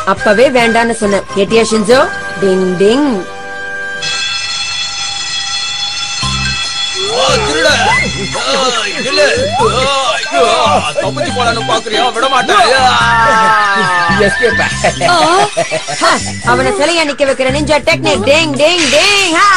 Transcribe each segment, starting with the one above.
அப்பவே வேண்டான்னு சொன்னேன் கேட்டியா ஷின்சோ டிங் டிங் ஆ, திருட ஆ, இல்ல ஆ, ஐயோ, தப்பிச்சு போலான்னு பாக்குறியா விட மாட்டேன் எஸ்கேப் ஹா, அவனை சிலையா நிக்க வைக்கிற நிஞ்சா டெக்னிக் டிங் டிங் டிங் ஹா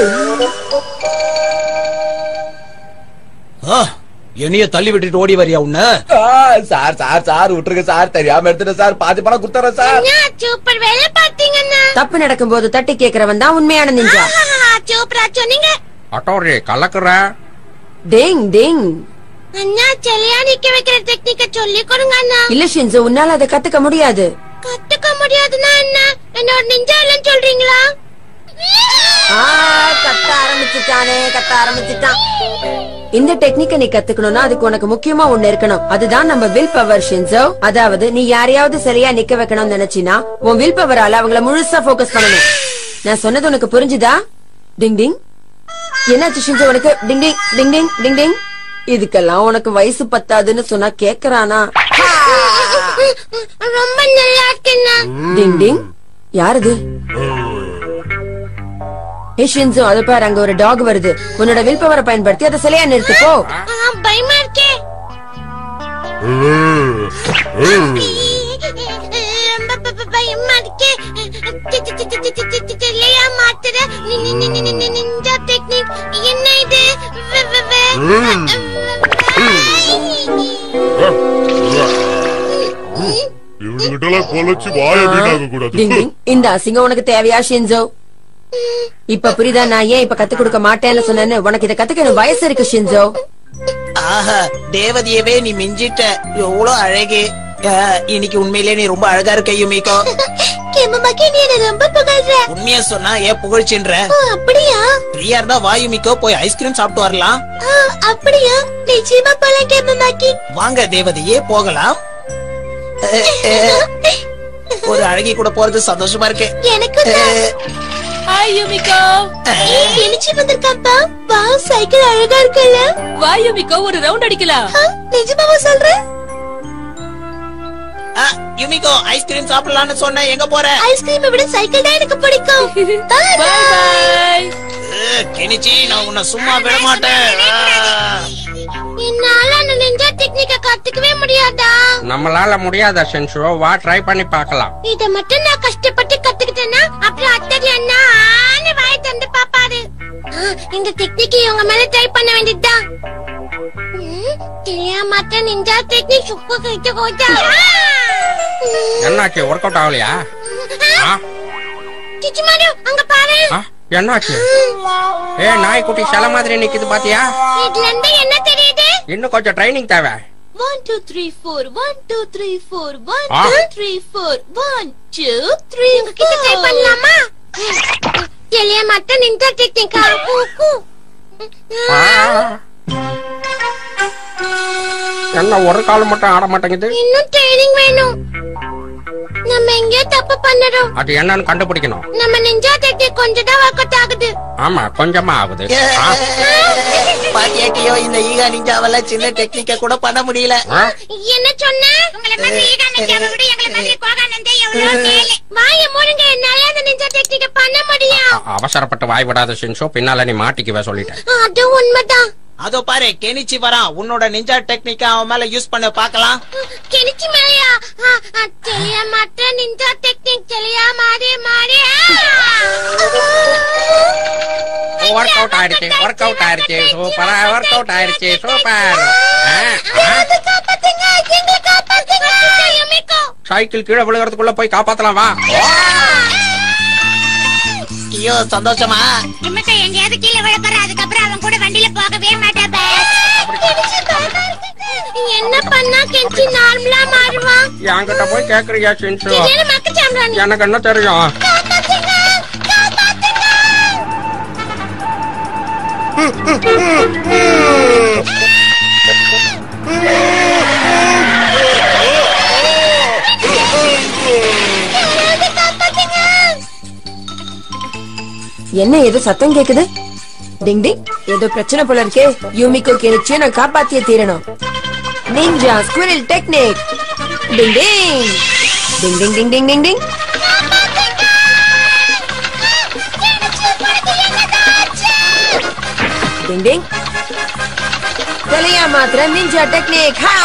ஆ, என்னைய தள்ளி விட்டுட்டு ஓடி வரியா உன்ன சார் சார் சார் விட்டுருங்க சார் தெரியாம எடுத்துட்டேன் சார் பாதி பணம் குடுத்துறேன் சார் சூப்பர் வேலை பாத்தீங்கண்ணா தப்பு நடக்கும்போது தட்டி கேக்குறவன் தான் உண்மையான நிஞ்சா சூப்பரா சொன்னீங்க அட்டோரி கலக்குற டிங் டிங் அண்ணா செல்லையா நிக்க வைக்கிற டெக்னிக்க சொல்லி கொடுங்க அண்ணா இல்ல ஷின்சோ உன்னால அதை கத்துக்க முடியாது கத்துக்க முடியாதுன்னா என்ன என்னோட நெஞ்சா இல்லைன்னு சொல்றீங்களா ஆ, கத்த ஆரம்பிச்சுட்டானே கத்த ஆரம்பிச்சுட்டான் இந்த டெக்னிக்க நீ கத்துக்கணும்னா அதுக்கு உனக்கு முக்கியமா ஒண்ணு இருக்கணும் அதுதான் நம்ம வில் பவர் ஷின்சோ அதாவது நீ யாரையாவது சரியா நிக்க வைக்கணும்னு நினைச்சினா உன் வில் பவரால அவங்கள முழுசா ஃபோக்கஸ் பண்ணணும் நான் சொன்னது உனக்கு புரிஞ்சுதா டிங் டிங் என்னாச்சு ஷின்சோ உனக்கு டிங் டிங் டிங் டிங் டிங் டிங் இதுக்கெல்லாம் உனக்கு வயசு பத்தாதுன்னு சொன்னா கேக்குறானா ரொம்ப நல்லா இருக்குண்ணா டிங் டிங் யாரது ஏ ஷின்சோ அதை பாரு அங்க ஒரு டாக் வருது உன்னோட வில் பவரை பயன்படுத்தி அதை சிலையா நிறுத்துப்போ ஆ, பயமா இருக்கே ரொம்ப ப- ப- பயமா இருக்கே தி- தி- தி- தி- தி- தி- தி- தி- இல்லையா மாத்துற நி- நி- நி- நி- நி- நி- நிஞ்சா டெக்னிக் என்ன இது வெ- வெ- வெ- இவனுகிட்ட எல்லாம் கொலைச்சு வாய வீணாக கூடாது டிங் டிங் இந்த அசிங்கம் உனக்கு தேவையா ஷின்சோ இப்ப புரியுதா நான் ஏன் இப்ப கத்து கொடுக்க மாட்டேன்னு சொன்னேன்னு உனக்கு இதை கத்துக்க எனக்கு வயசு இருக்கு ஷின்சோ ஆஹா தேவதையவே நீ மிஞ்சிட்ட எவ்வளவு அழகு ஆ, இன்னைக்கு உண்மையிலே நீ ரொம்ப அழகா இருக்க யுமிகோ கேமமாக்கி நீ என்ன ரொம்ப புகழ்ற உண்மையா சொன்னா ஏன் புகழ்ச்சின்ற ஆ, அப்படியா ஃப்ரீயா இருந்தா வா யுமிகோ போய் ஐஸ்கிரீம் சாப்பிட்டு வரலாம் ஆ, அப்படியா நிச்சயமா போலாம் கேமமாக்கி வாங்க தேவதையே போகலாம் அ, அ, ஒரு அழகி கூட போறது சந்தோஷமா இருக்கு எனக்கு அ, ஹாய் யுமிகோ எழுச்சி வந்திருக்காப்பா வா சைக்கிள் அழகா இருக்குல்ல வா யுமிகோ ஒரு ரவுண்ட் அடிக்கலாம் ஆ, நிஜமாவா சொல்ற அ, யுமிகோ ஐஸ்கிரீம் சாப்பிடலாம்னு சொன்ன எங்க போற ஐஸ்கிரீமை விட சைக்கிள் தான் எனக்கு பிடிக்கும் Bye, பை bye. பை அ, கெனிச்சி நான் உன்னை சும்மா விட மாட்டேன் ஆ. என்னால அந்த நிஞ்சா டெக்னிக்க கத்துக்கவே முடியாதா நம்மளால முடியாத சென்சோ வா ட்ரை பண்ணி பார்க்கலாம் இத மட்டும் நான் கஷ்டப்பட்டு கத்துக்கிட்டேன்னா அப்புறம் அத்தடி அண்ணா ஆன்னு வாய் தந்து பாப்பாரு ஆ, இந்த டெக்னிக் இவங்க மேல ட்ரை பண்ண வேண்டியதுதான் ம், தெரியாம நிஞ்சா டெக்னிக் சுப்பு கிட்ட போச்சா என்னாச்சு ஒர்க் அவுட் ஆகலையா ஆ? சிச்சுமாரு அங்க பாரு ஆ? என்னாச்சு ஏ நாய்க்குட்டி சில மாதிரி நிக்குது பாத்தியா இதுல இருந்து என்ன தெரியுது இன்னும் கொஞ்சம் ட்ரைனிங் தேவை one two three four one two three four one ஆ. Two three four one two three உங்க கிட்ட ட்ரை பண்ணலாமா எளிய மட்டும் நிஞ்சா டெக்னிக்கா கூ ஆ. என்ன ஒரு கால் மட்டும் ஆட மாட்டேங்குது இன்னும் ட்ரைனிங் வேணும் நம்ம எங்கேயோ தப்பு பண்ணுறோம் அது என்னன்னு கண்டுபிடிக்கணும் நம்ம நிஞ்சா டெக்னிக் கொஞ்சம் தான் ஒர்க் அவுட் ஆகுது ஆமா கொஞ்சமா ஆகுது ஆ? பாத்தியாட்டியோ இந்த ஈகா நிஞ்சாவெல்லாம் சின்ன டெக்னிக்க கூட பண்ண முடியல ஆ? என்ன சொன்ன உங்களை மாதிரி ஈகா நிஞ்சாவை விட எங்களை மாதிரி கோகா நிஞ்சா எவ்வளவு மேலே வாய மூடுங்க என்னால அந்த நிஞ்சா டெக்னிக்க பண்ண முடியும் அ- அவசரப்பட்டு வாய் விடாத சென்சோ பின்னால நீ மாட்டிக்குவே சொல்லிட்டேன் அது உண்மைதான் அதோ பாரு கெனிச்சி வரான் உன்னோட நிஞ்சா டெக்னிக்க அவன் மேல யூஸ் பண்ண பார்க்கலாம் கிணிச்சி மேலையா தெரிய மாட்ட நிஞ்சா டெக்னிக் தெளியா மாறி மாறி ஒர்க் அவுட் ஆயிடுச்சு ஒர்க் அவுட் ஆயிடுச்சு சூப்பரா ஒர்க் அவுட் ஆயிடுச்சு சூப்பர் காப்பாத்துங்க எங்களை காப்பாத்துங்க யுமிகோ சைக்கிள் கீழே விழுகிறதுக்குள்ள போய் காப்பாத்தலாம் வா ஐயோ சந்தோஷமா யுமிகோ எங்கேயாவது கீழே விழ போற அதுக்கப்புறம் அவன் கூட வண்டியில போகவே மாட்டேன் என்ன பண்ணா கெஞ்சி நார்மலா மாறுவான் என்கிட்ட போய் கேக்குறியா சென்சோ திடீர்னு மக்கு சாம்பிராணி எனக்கு என்ன தெரியும் காப்பாத்துங்க காப்பாத்துங்க யாராவது காப்பாத்துங்க என்ன ஏதோ சத்தம் கேக்குது டிங் டிங் ஏதோ பிரச்சனை போல இருக்கே யூமிக்கோ கேனிச்சு நான் காப்பாத்தியே தீரணும் நிஞ்சா ஸ்குரில் டெக்னிக் டிங் டிங் டிங் டிங் டிங் டிங் டிங் டிங் டிங் டிங் தலையா மாத்திர நிஞ்சா டெக்னிக் ஹா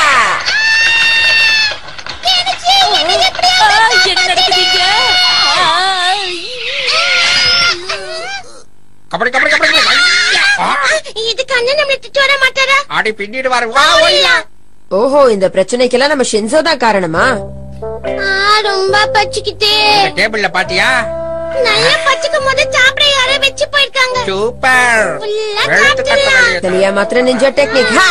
என்ன நடக்குதுங்க கபடி கபடி கபடி கபடி. ஐயா! ஆ! இதுக்கு அண்ணன் நம்மள திட்டு வர மாட்டாரா அடி பின்னிட்டு வர வா ஒய்யா ஓஹோ இந்த பிரச்சனைக்கெல்லாம் நம்ம ஷின்சோ தான் காரணமா ஆ, ரொம்ப பச்சிக்கிட்டே டேபிள்ல பாத்தியா நல்லா பச்சிக்கும் போது சாப்பிட யாரோ வச்சு போயிருக்காங்க சூப்பர் ஃபுல்லா வெளுத்து கட்ட சாப்பிடலாம். வேண்டியது தலையா மாத்திர நிஞ்சா டெக்னிக் ஹா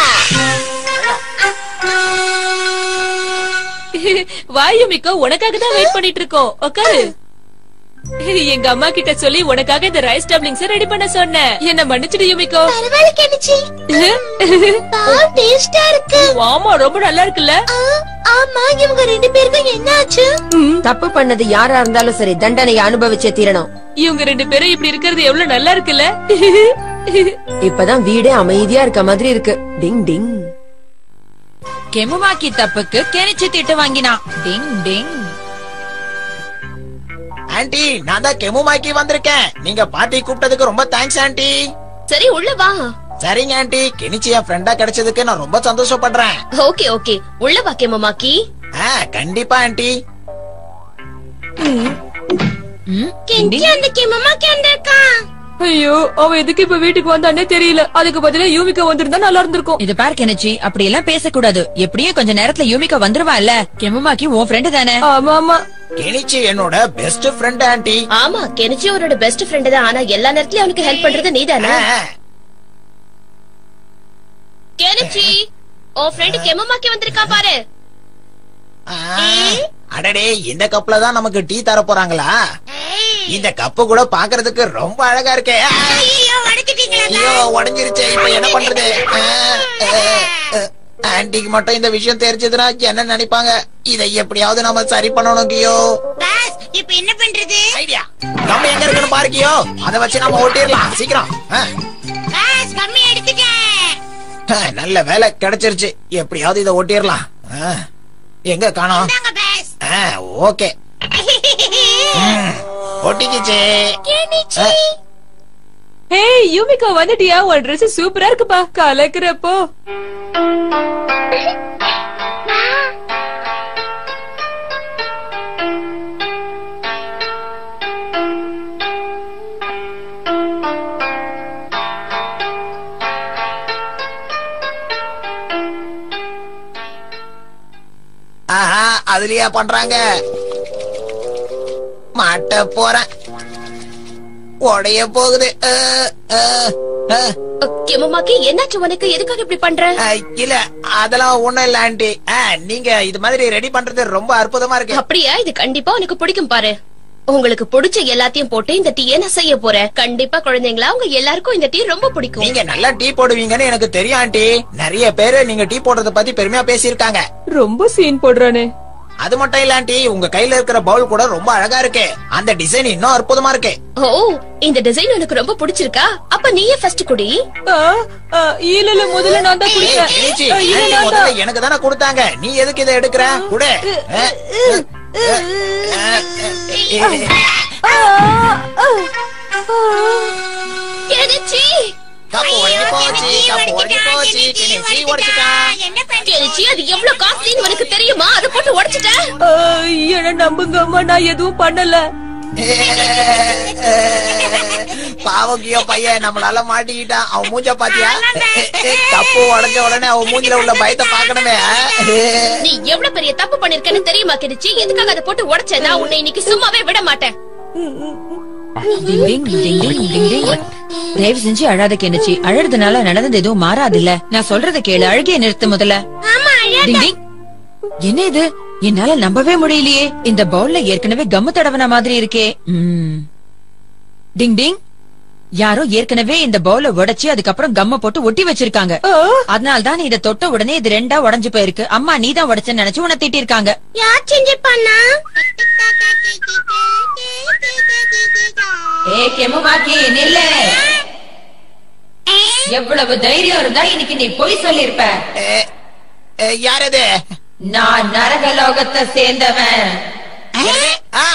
வாயுமிக்கோ உனக்காக தான் வெயிட் பண்ணிட்டு இருக்கோம் உட்காரு எங்க அம்மா கிட்ட சொல்லி உனக்காக இந்த ரைஸ் டப்ளிங்ஸ் ரெடி பண்ண சொன்னேன் என்ன மன்னிச்சிடு யுமிக்கோ பரவாயில்ல கெனிச்சி பால் டேஸ்டா இருக்கு ஆமா ரொம்ப நல்லா இருக்குல்ல ஆ, ஆமா இவங்க ரெண்டு பேருக்கும் என்ன ஆச்சு தப்பு பண்ணது யாரா இருந்தாலும் சரி தண்டனையை அனுபவிச்சே தீரணும் இவங்க ரெண்டு பேரும் இப்படி இருக்கிறது எவ்வளவு நல்லா இருக்குல்ல இப்பதான் வீடே அமைதியா இருக்க மாதிரி இருக்கு டிங் டிங் கெமுமாக்கி தப்புக்கு கெனிச்சு திட்டு வாங்கினான் டிங் டிங் ஆன்ட்டி நான் தான் கெமுமாக்கி வந்திருக்கேன் நீங்க பார்ட்டி கூப்பிட்டதுக்கு ரொம்ப தேங்க்ஸ் ஆன்ட்டி சரி உள்ள வா சரிங்க ஆன்ட்டி கெனிச்சி என் ஃப்ரெண்டா கிடைச்சதுக்கு நான் ரொம்ப சந்தோஷப்படுறேன் ஓகே ஓகே உள்ள வா கேமமாக்கி ஆ கண்டிப்பா ஆன்ட்டி கெஞ்சி அந்த கிமமாக்கி வந்திருக்கான் ஐயோ அவ எதுக்கு இப்ப வீட்டுக்கு வந்தானே தெரியல அதுக்கு பதிலா யூமிக்கா வந்திருந்தா நல்லா இருந்திருக்கும் இது பார் கெனிச்சி அப்படி எல்லாம் பேசக்கூடாது எப்படியும் கொஞ்ச நேரத்துல யூமிகா வந்துருவா இல்ல கெமுமாக்கி உன் ஃப்ரெண்டு தானே ஆமா ஆமா கெனிச்சி என்னோட பெஸ்ட் ஃப்ரெண்ட் ஆன்ட்டி ஆமா கெனிச்சி அவரோட பெஸ்ட் ஃப்ரெண்ட் தான் ஆனா எல்லா நேரத்துலயும் அவனுக்கு ஹெல்ப் பண்றது நீதானே ஆ, கெனிச்சி உன் ஃப்ரெண்ட் கெமமாக்கி வந்திருக்கா பாரு ஆ. அடடே இந்த கப்ல தான் நமக்கு டீ தர போறாங்களா இந்த கப்பு கூட பாக்குறதுக்கு ரொம்ப அழகா இருக்கே ஆ, ஐயோ உடஞ்சிருச்சே இப்ப என்ன பண்றது ஆ, ஆ, ஆ. ஆன்ட்டிக்கு மட்டும் இந்த விஷயம் தெரிஞ்சதுன்னா என்ன நினைப்பாங்க இதை எப்படியாவது நம்ம சரி பண்ணணும் கியோ இப்ப என்ன பண்றது ஐடியா நம்ம எங்க இருக்குன்னு பாருக்கியோ அதை வச்சு நம்ம ஓட்டிடலாம் சீக்கிரம் ஆ. பாஸ் கம்மி எடுத்துட்டேன் ஆ, நல்ல வேலை கிடைச்சிருச்சு எப்படியாவது இதை ஓட்டிடலாம் ஆ. எங்க காணோம் தாங்க பாஸ் ஆ, ஓகே ம், ஒட்டிக்கிச்சு ஆ, ஏய் யூமிகா வந்துட்டியா உன் Dress சூப்பரா இருக்குப்பா கலக்குறப்போ ஆஹா அதுலயா பண்றாங்க மாட்ட போறேன் உடைய போகுது ஆ, ஆ, ஆ. கெமமாக்கி என்னாச்சு உனக்கு எதுக்காக இப்படி பண்ற ஆ, இல்ல அதெல்லாம் ஒண்ணும் இல்ல ஆண்டி ஆ, நீங்க இது மாதிரி ரெடி பண்றது ரொம்ப அற்புதமா இருக்கு அப்படியா இது கண்டிப்பா உனக்கு பிடிக்கும் பாரு உங்களுக்கு பிடிச்ச எல்லாத்தையும் போட்டு இந்த டீயை நான் செய்ய போறேன் கண்டிப்பா குழந்தைங்களா உங்க எல்லாருக்கும் இந்த டீ ரொம்ப பிடிக்கும் நீங்க நல்லா டீ போடுவீங்கன்னு எனக்கு தெரியும் ஆண்டி நிறைய பேரு நீங்க டீ போடுறத பத்தி பெருமையா பேசியிருக்காங்க ரொம்ப சீன் போடுறானே அது மட்டும் இல்ல ஆண்டி உங்க கையில இருக்கிற பவுல் கூட ரொம்ப அழகா இருக்கு அந்த டிசைன் இன்னும் அற்புதமா இருக்கு ஓ இந்த டிசைன் உனக்கு ரொம்ப பிடிச்சிருக்கா அப்ப நீயே ஃபர்ஸ்ட் குடி ஆ, ஆ, இல்ல இல்ல முதல்ல நான் தான் ஏய், குடிப்பேன் கிழிச்சி, ஆ, இல்ல ஆண்டி நான் முதல்ல தான் எனக்கு தானே கொடுத்தாங்க நீ எதுக்கு இதை எடுக்கிற குடு ஆ, ஆ, ஆ, ஆ, ஆ. கெனிச்சி கப்பு உடைஞ்சு போச்சு கப்பு உடைஞ்சு போச்சு கிணிச்சி உடைச்சிட்டான் என்ன பண்றது கெனிச்சி அது எவ்வளவு காஸ்ட்லின்னு உனக்கு தெரியுமா அதை போட்டு உடைச்சிட்ட ஆ, என்ன நம்புங்க அம்மா நான் எதுவும் பண்ணல பாவக்கியோ பையன் நம்மளால மாட்டிக்கிட்டான் அவன் மூஞ்ச பாத்தியா கப்பு உடைஞ்ச உடனே அவன் மூஞ்சில உள்ள பயத்தை பாக்கணுமே நீ எவ்வளவு பெரிய தப்பு பண்ணிருக்கன்னு தெரியுமா கெனிச்சி எதுக்காக அதை போட்டு உடைச்ச நான் உன்னை இன்னைக்கு சும்மாவே விட மாட்டேன் டிங் டிங் டிங் டிங் டிங் டிங் தயவு செஞ்சு அழாத கெனிச்சி அழறதுனால நடந்தது எதுவும் மாறாது இல்ல நான் சொல்றத கேளு அழுகைய நிறுத்து முதல்ல டிங் டிங் என்ன இது என்னால நம்பவே முடியலையே இந்த பவுல்ல ஏற்கனவே கம்மு தடவன மாதிரி இருக்கே ம். டிங் டிங் யாரோ ஏற்கனவே இந்த பவுல உடைச்சு அதுக்கப்புறம் கம்ம போட்டு ஒட்டி வச்சிருக்காங்க அதனால தான் இத தொட்ட உடனே இது ரெண்டா உடைஞ்சு போயிருக்கு அம்மா நீ தான் உடைச்சன்னு நினைச்சு உன்னை திட்டிருக்காங்க யார் செஞ்சிருப்பானா ஏ கெமுமாக்கி நில்லு எவ்வளவு தைரியம் இருந்தா இன்னைக்கு நீ பொய் சொல்லிருப்ப யார் அது நான் நரகலோகத்தை சேர்ந்தவன் என்னது? ஆ!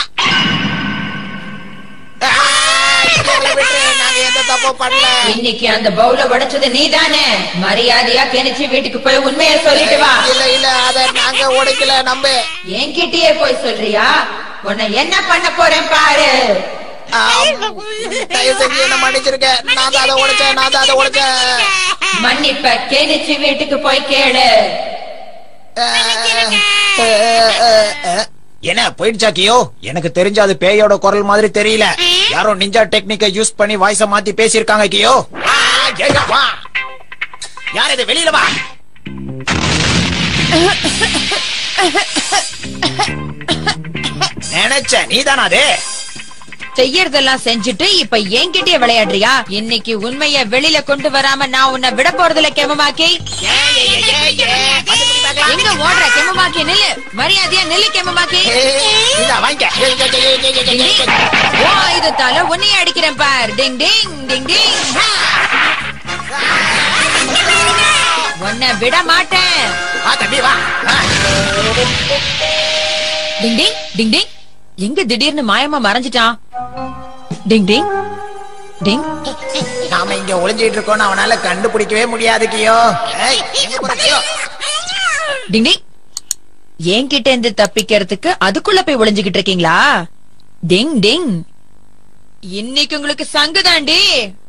ஆ, எங்களை விட்டுரு, நாங்க எந்த தப்பும் பண்ணல இன்னைக்கு அந்த பவுல உடைச்சது நீதானே மரியாதையா கெனிச்சு வீட்டுக்கு போய் உண்மையை சொல்லிட்டு வா இல்ல இல்ல அத நாங்க உடைக்கல நம்ப என்கிட்டயே போய் சொல்றியா உன்னை என்ன பண்ண போறேன் பாரு தயவு செஞ்சு என்ன மன்னிச்சிருக்க நான் தான் அதை உடைச்சேன் நான் தான் அதை உடைச்சேன் மன்னிப்ப கெனிச்சு வீட்டுக்கு போய் கேளு என்ன போயிடுச்சா கியோ எனக்கு தெரிஞ்ச அது பேயோட குரல் மாதிரி தெரியல யாரோ நிஞ்சா டெக்னிக்கை யூஸ் பண்ணி வாய்ஸ மாத்தி பேசியிருக்காங்க கியோ ஆ, ஏங்க, வா. யார் இது வெளியில வா நினைச்ச நீதானா அது செய்யறதெல்லாம் செஞ்சுட்டு இப்ப என்கிட்டயே விளையாடுறியா இன்னைக்கு உண்மைய வெளியில கொண்டு வராம நான் உன்னை விட போறதுல கெமமாக்கி ஏய், ஏய், ஏய், ஏய், ஏய், வந்து பிடி பார்க்கலாம். எங்க ஓடுற கெமமாக்கி நில்லு மரியாதையா நில்லு கெமமாக்கி ஏய், இந்தா, வாங்கிக்க. ஏய், ஏய், ஏய், ஏய், ஏய், ஏய், ஏய், ஏய். ஓ ஆயுதத்தால உன்னையே அடிக்கிறேன் பார் டிங் டிங் டிங் டிங் ஹா. உன்னை விட மாட்டேன் வா தம்பி வா ஆ. டிங் டிங் டிங் டிங் எங்க திடீர்னு மாயமா மறைஞ்சிட்டான் டிங் டிங் டிங் நாம இங்க ஒளிஞ்சிட்டு இருக்கோம்னு அவனால கண்டுபிடிக்கவே முடியாது கியோ ஏய், எங்க போற கியோ டிங் டிங் என்கிட்ட இருந்து தப்பிக்கிறதுக்கு அதுக்குள்ள போய் ஒளிஞ்சுகிட்டு இருக்கீங்களா டிங் டிங் இன்னைக்கு உங்களுக்கு சங்குதாண்டி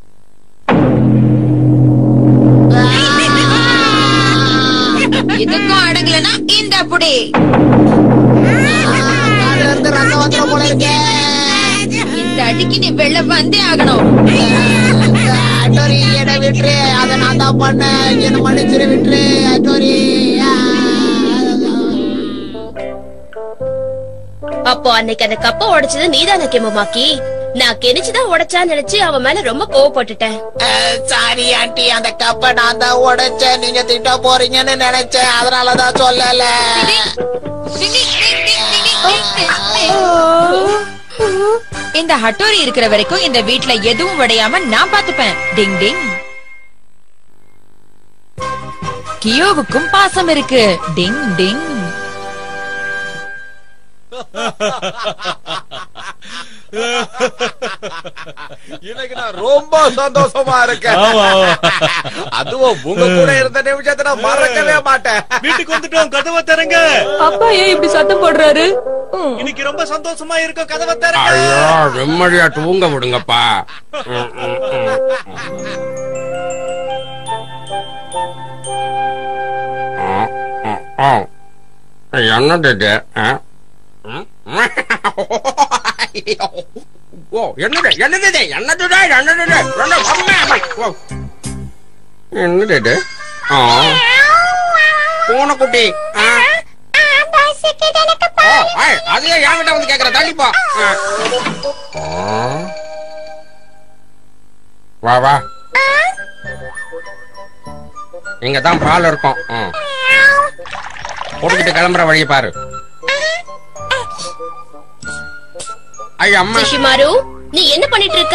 இதுக்கும் அடங்கலனா இந்த புடி அதுல இருந்து ரத்தம் வந்துரும் போல இருக்கே இந்த அடிக்கு நீ வெளில வந்தே ஆகணும் அட்டோரி என்ன விட்டுரு அதை நான் தான் பண்ணேன் என்ன மன்னிச்சிரு விட்டுரு அட்டோரி அப்போ அன்னைக்கு அந்த கப்ப உடைச்சது நீதானே கெமமாக்கி நான் கெனிச்சுதான் உடைச்சான்னு நினைச்சு அவன் மேல ரொம்ப கோவப்பட்டுட்டேன் சாரி ஆண்டி அந்த கப்பை நான் தான் உடைச்சேன் நீங்க திட்ட போறீங்கன்னு நினைச்சேன் அதனாலதான் சொல்லல இந்த ஹட்டோரி இருக்கிற வரைக்கும் இந்த வீட்ல எதுவும் உடையாம நான் பாத்துப்பேன் டிங் டிங் கியோவுக்கும் பாசம் இருக்கு டிங் டிங் இன்னைக்கு நான் ரொம்ப சந்தோஷமா இருக்கேன் அதுவும் உங்க கூட இருந்த நிமிஷத்தை நான் மறக்கவே மாட்டேன் வீட்டுக்கு வந்துட்டோம் கதவை திறங்க அப்பா ஏன் இப்படி சத்தம் போடுறாரு ம். இன்னைக்கு ரொம்ப சந்தோஷமா இருக்கும் கதவை திறங்க ஐயோ நிம்மதியா தூங்க விடுங்கப்பா ம், ம், ம். ஆ, ஆ, ஆ. என்னது இது ஆ? ம்? ஓ என்னது என்னது இது என்னது இது? என்னது இது? என்ன அம்மா, அம்மா. ஓ. என்னது இது ஆ பூனைக்குட்டி ஆ ஓ, ஐய், அதையே என்கிட்ட வந்து கேக்குற தள்ளிப்போ ஆ. ஆ. வா வா இங்க தான் பால் இருக்கும் ம். போட்டுக்கிட்டு கிளம்புற வழியை பாரு ஐய அம்மா சிஷிமாரு நீ என்ன பண்ணிட்டு இருக்க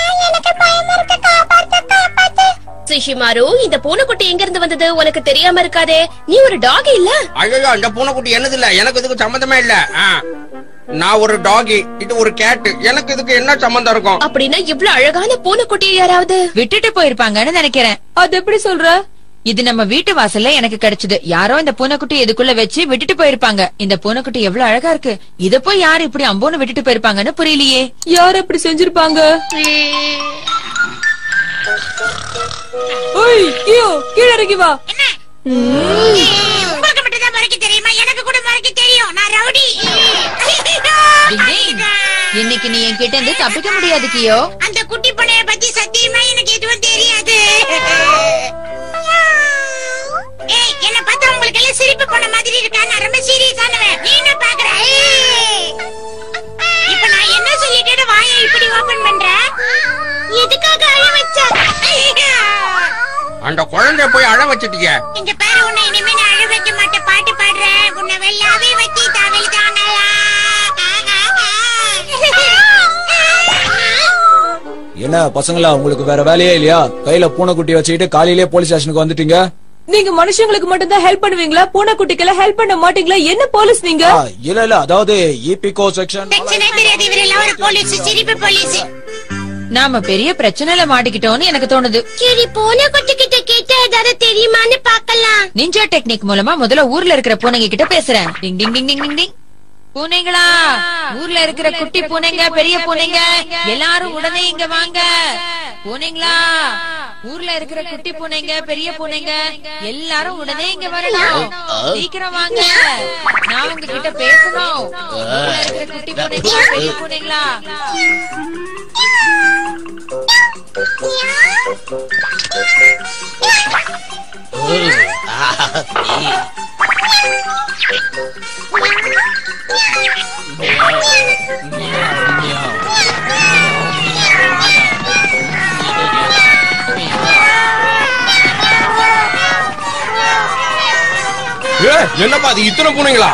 சிஷிமாரு இந்த பூனைக்குட்டி எங்க இருந்து வந்தது உனக்கு தெரியாம இருக்காதே நீ ஒரு டாக் இல்ல ஐயோ அந்த பூனைக்குட்டி என்னது இல்ல எனக்கு இதுக்கு சம்மந்தமே இல்ல ஆ. நான் ஒரு டாகி இது ஒரு கேட்டு எனக்கு இதுக்கு என்ன சம்மந்தம் இருக்கும் அப்படின்னா இவ்ளோ அழகான பூனைக்குட்டியை யாராவது விட்டுட்டு போயிருப்பாங்கன்னு நினைக்கிறேன் அது எப்படி சொல்ற இது நம்ம வீட்டு வாசல்ல எனக்கு கிடைச்சது யாரோ இந்த பூனைக்குட்டி இதுக்குள்ள வச்சு விட்டுட்டு போயிருப்பாங்க இந்த பூனைக்குட்டி எவ்வளவு அழகா இருக்கு இத போய் யாரு இப்படி அம்போன்னு விட்டுட்டு போயிருப்பாங்கன்னு புரியலையே யார் அப்படி செஞ்சிருப்பாங்க ஓய் கியோ கீழ இறங்கி வா உங்களுக்கு மட்டும் தான் மறைக்க தெரியுமா எனக்கு கூட மறைக்க தெரியும் நான் ரவுடி டிங் டிங். இன்னைக்கு நீ என்கிட்ட இருந்து தப்பிக்க முடியாது கியோ அந்த குட்டி பொண்ணைய பத்தி சத்தியமா எனக்கு எதுவும் தெரியாது ஏய் என்ன பார்த்தா உங்களுக்கு எல்லாம் சிரிப்பு பொண்ண மாதிரி இருக்கா நான் ரொம்ப சீரியஸானவன் நீ என்ன பாக்குற ஏய். இப்ப நான் என்ன சொல்லிட்டு வாயை இப்படி ஓபன் பண்ற எதுக்காக அழ வச்ச அந்த குழந்தைய போய் அழ வச்சுட்டீங்க இங்க பாரு உன்னை இனிமே நான் அழ வைக்க மாட்டேன் பாட்டு பாடுறேன் உன்னை வெள்ளாவே வச்சு தமிழ் என்ன பசங்களா உங்களுக்கு வேற வேலையே இல்லையா கையில பூனைக்குட்டி வச்சுக்கிட்டு காலையிலே போலீஸ் ஸ்டேஷனுக்கு வந்துட்டீங்க நீங்க மனுஷங்களுக்கு மட்டும் தான் ஹெல்ப் பண்ணுவீங்களா பூனைக்குட்டிக்கெல்லாம் ஹெல்ப் பண்ண மாட்டீங்களா என்ன போலீஸ் நீங்க ஆ, இல்ல இல்ல அதாவது இபிகோ செக்ஷன் செக்ஷனே தெரியாது இவரெல்லாம் ஒரு போலீஸ் சிரிப்பு போலீஸ் நாம பெரிய பிரச்சனையில மாட்டிக்கிட்டோம்னு எனக்கு தோணுது சரி பூனை குட்டி கிட்ட கேட்டா ஏதாவது தெரியுமான்னு பாக்கலாம் நிஞ்சா டெக்னிக் மூலமா முதல்ல ஊர்ல இருக்கிற பூனைங்க கிட்ட பேசுறேன் டிங் டிங் டிங் டிங் டிங் டிங் பூனைங்களா ஊர்ல இருக்கிற குட்டி பூனைங்க பெரிய பூனைங்க எல்லாரும் உடனே இங்க வாங்க பூனைங்களா ஊர்ல இருக்கிற குட்டி பூனைங்க பெரிய பூனைங்க எல்லாரும் உடனே இங்க வரணும் சீக்கிரம் வாங்க நான் உங்ககிட்ட பேசணும் ஊர்ல இருக்கிற குட்டி பூனைங்களா பெரிய பூனைங்களா ஏ, என்னப்பா அது இத்தனை பூனைங்களா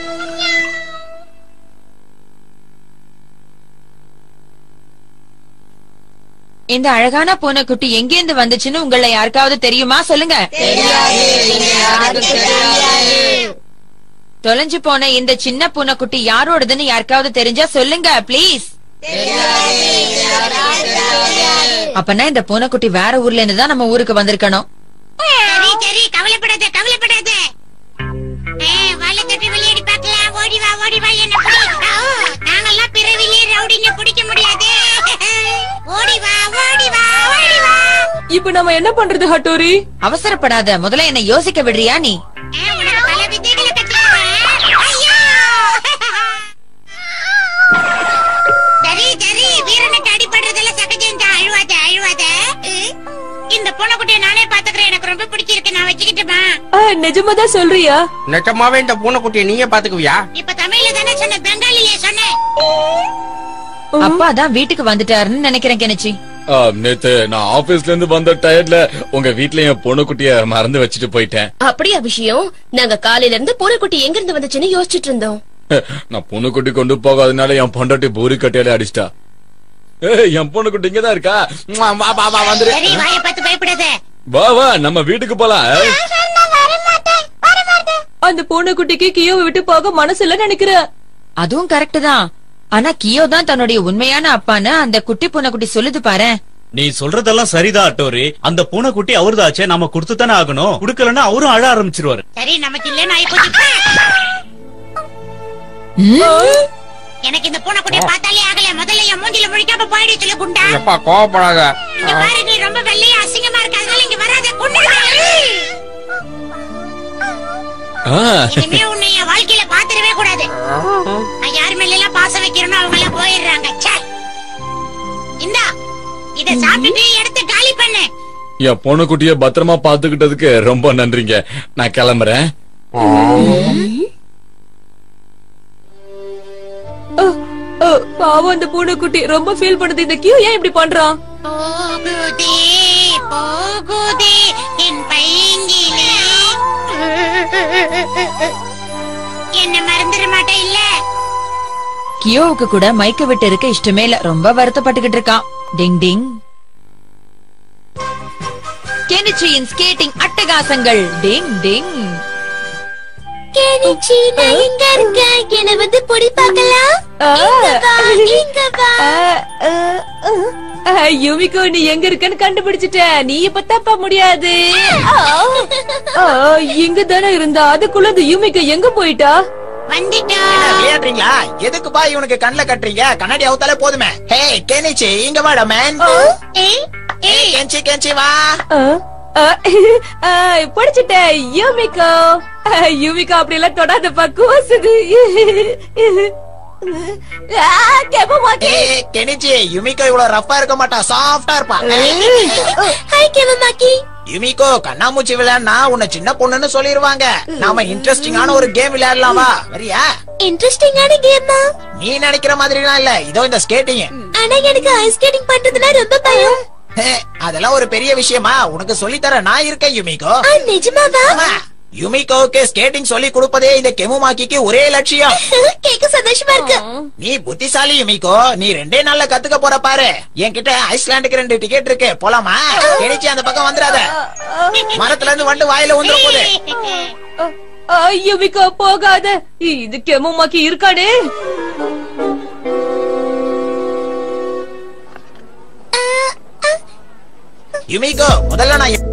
இந்த அழகான பூனைக்குட்டி எங்கேந்து வந்துச்சுன்னு உங்களை யாருக்காவது தெரியுமா சொல்லுங்க தொலைஞ்சு போன இந்த சின்ன பூனைக்குட்டி யாரோடதுன்னு யாருக்காவது தெரிஞ்சா சொல்லுங்க ப்ளீஸ் அப்பனா இந்த பூனைக்குட்டி வேற ஊர்ல இருந்து தான் நம்ம ஊருக்கு வந்திருக்கணும் சரி சரி கவலைப்படாத கவலைப்படாத ஏ, வாலை தட்டி விளையாடி பார்க்கலாம் ஓடி வா ஓடி வா என்ன பிடி ஆ, நாங்கெல்லாம் பிறவிலே ரவுடிங்க பிடிக்க முடியாது ஓடி வா ஓடி வா ஓடி வா இப்ப நம்ம என்ன பண்றது ஹட்டோரி அவசரப்படாத முதல்ல என்ன யோசிக்க விடுறியா நீ ஏ, உனக்கு பல வித்தைகளை கத்துக்கிறேன் ஐயோ சரி சரி வீரனுக்கு அடிபடுறதெல்லாம் சகஜம் தான் அழுவாத அழுவாத உ, இந்த பூனைக்குட்டியை நானே பாத்துக்கிறேன் எனக்கு ரொம்ப பிடிச்சிருக்கு நான் வச்சுக்கிட்டுமா ஆ, நிஜமாதான் சொல்றியா நிஜமாவே இந்த பூனைக்குட்டியை நீயே பாத்துக்குவியா இப்ப தமிழ்ல தானே சொன்ன பெங்காலிலே சொன்னேன் அப்பா தான் வீட்டுக்கு வந்துட்டாருன்னு நினைக்கிறேன் கெனிச்சி ஆ, நேத்து நான் ஆபீஸ்ல இருந்து வந்த டயர்ட்ல உங்க வீட்ல என் பொண்ணுக்குட்டிய மறந்து வச்சுட்டு போயிட்டேன் அப்படியா விஷயம் நாங்க காலையில இருந்து பூனைக்குட்டி எங்க இருந்து வந்துச்சுன்னு யோசிச்சுட்டு இருந்தோம் நான் பொண்ணுக்குட்டி கொண்டு போகாதனால என் பொண்டாட்டி பூரி கட்டையில அடிச்சிட்டா ஏய் என் பொண்ணுக்குட்டி இங்கதான் இருக்கா ம்மா, வா வா வா வந்துரு சரி வாயை பார்த்து பயப்படாத வா வா நம்ம வீட்டுக்கு போலாம் ஏய். அந்த பூனைக்குட்டிக்கு கியோவை விட்டு போக மனசு இல்ல நினைக்கிறேன் அதுவும் கரெக்ட் தான் ஆனா கியோ தான் தன்னுடைய உண்மையான அப்பான்னு அந்த குட்டி பூனைக்குட்டி சொல்லுது பாரு நீ சொல்றதெல்லாம் சரிதான் அட்டோரி அந்த பூனைக்குட்டி அவருதாச்சே நாம கொடுத்து தானே ஆகணும் குடுக்கலன்னா அவரும் அழ ஆரம்பிச்சிருவாரு சரி நமக்கு இல்லன்னு ஆயி போச்சு எனக்கு இந்த பூனைக்குட்டியை பார்த்தாலே ஆகல முதல்ல என் மூஞ்சில முழிக்காம போயிடு சொல்லு குண்டா எப்பா கோவப்படாத இங்க பாரு நீ ரொம்ப வெள்ளையா அசிங்கமா இருக்க அதனால இங்க வராத கொண்டுடுவேன் ஆ, இனிமே உன்னை என் வாழ்க்கையில பாத்துடவே கூடாது நான் யார் மேல எல்லாம் பாசம் வைக்கிறேனோ அவங்க எல்லாம் போயிடுறாங்க ச்சே. இந்தா இத சாப்பிட்டுட்டு எடுத்து காலி பண்ணு என் பொண்ணுக்குட்டிய பத்திரமா பாத்துக்கிட்டதுக்கு ரொம்ப நன்றிங்க நான் கிளம்புறேன் அ, அ, பாவம் அந்த பூனைக்குட்டி ரொம்ப ஃபீல் பண்ணுது இந்த கியூ ஏன் இப்படி பண்றான் போகுதே போகுதே என் பையங்கிலே என்ன மறந்துட மாட்டேன் இல்ல கியோவுக்கு கூட மைக்க விட்டு இருக்க இஷ்டமே இல்ல ரொம்ப வருத்தப்பட்டுக்கிட்டு இருக்கான் டிங் டிங் கெனிச்சியின் ஸ்கேட்டிங் அட்டகாசங்கள் டிங் டிங் கேனிச்சி நான் எங்க இருக்கேன் என்ன வந்து பொடி பார்க்கலாம் ஆ. இங்க வா இங்க வா அ, அ, அ, யுமிகோ நீ எங்க இருக்கன்னு கண்டுபிடிச்சிட்ட நீ இப்ப தப்ப முடியாது ஆ, இங்க தானே இருந்தா அதுக்குள்ள இந்த யுமிகோ எங்க போயிட்டா வந்துட்டோம் விளையாடுறீங்களா எதுக்கு பா இவனுக்கு கண்ணுல கட்டுறீங்க கண்ணாடி அவுத்தாலே போதுமே ஹே கேனிச்சி இங்க வாடா மேன் ஏய் ஏய் கெஞ்சி கெஞ்சி வா ஆ, ஆ, ஆ, படிச்சுட்டேன் யுமிகோ ஆ, யுமிகோ அப்படி எல்லாம் தொடாதப்பா கூசுது ஆ, கெப்ப மாட்டேன் ஏய் கெனிச்சி யுமிகோ இவ்வளவு ரஃபா இருக்க மாட்டா சாஃப்டா இருப்பா ஹாய் கெமமாக்கி யுமிகோ கண்ணாமூச்சி விளையாடுனா உன்னை சின்ன பொண்ணுன்னு சொல்லிருவாங்க நாம இன்ட்ரெஸ்டிங்கான ஒரு கேம் விளையாடலாமா வரியா இன்ட்ரெஸ்டிங்கான கேமா நீ நினைக்கிற மாதிரிலாம் இல்ல இதோ இந்த ஸ்கேட்டிங் ஆனா எனக்கு ஐஸ் ஸ்கேட்டிங் பண்றதுனா ரொம்ப பயம் அதெல்லாம் ஒரு பெரிய விஷயமா உனக்கு சொல்லித்தர நான் இருக்கேன் யுமிகோ ஆ, நிஜமாவா ஆமா யுமிகோவுக்கு ஸ்கேட்டிங் சொல்லி கொடுப்பதே இந்த கெமுமாக்கிக்கு ஒரே லட்சியம் கேட்க சந்தோஷமா இருக்கு நீ புத்திசாலி யுமிகோ நீ ரெண்டே நாள்ல கத்துக்க போற பாரு என்கிட்ட ஐஸ்லாண்டுக்கு ரெண்டு டிக்கெட் இருக்கு போலாமா கிடைச்சு அந்த பக்கம் வந்துடாத மரத்துல இருந்து வண்டு வாயில வந்துட போகுது ஆ, யுமிகோ போகாத இது கெமுமாக்கி இருக்கானே யுமிகோ முதல்ல நான்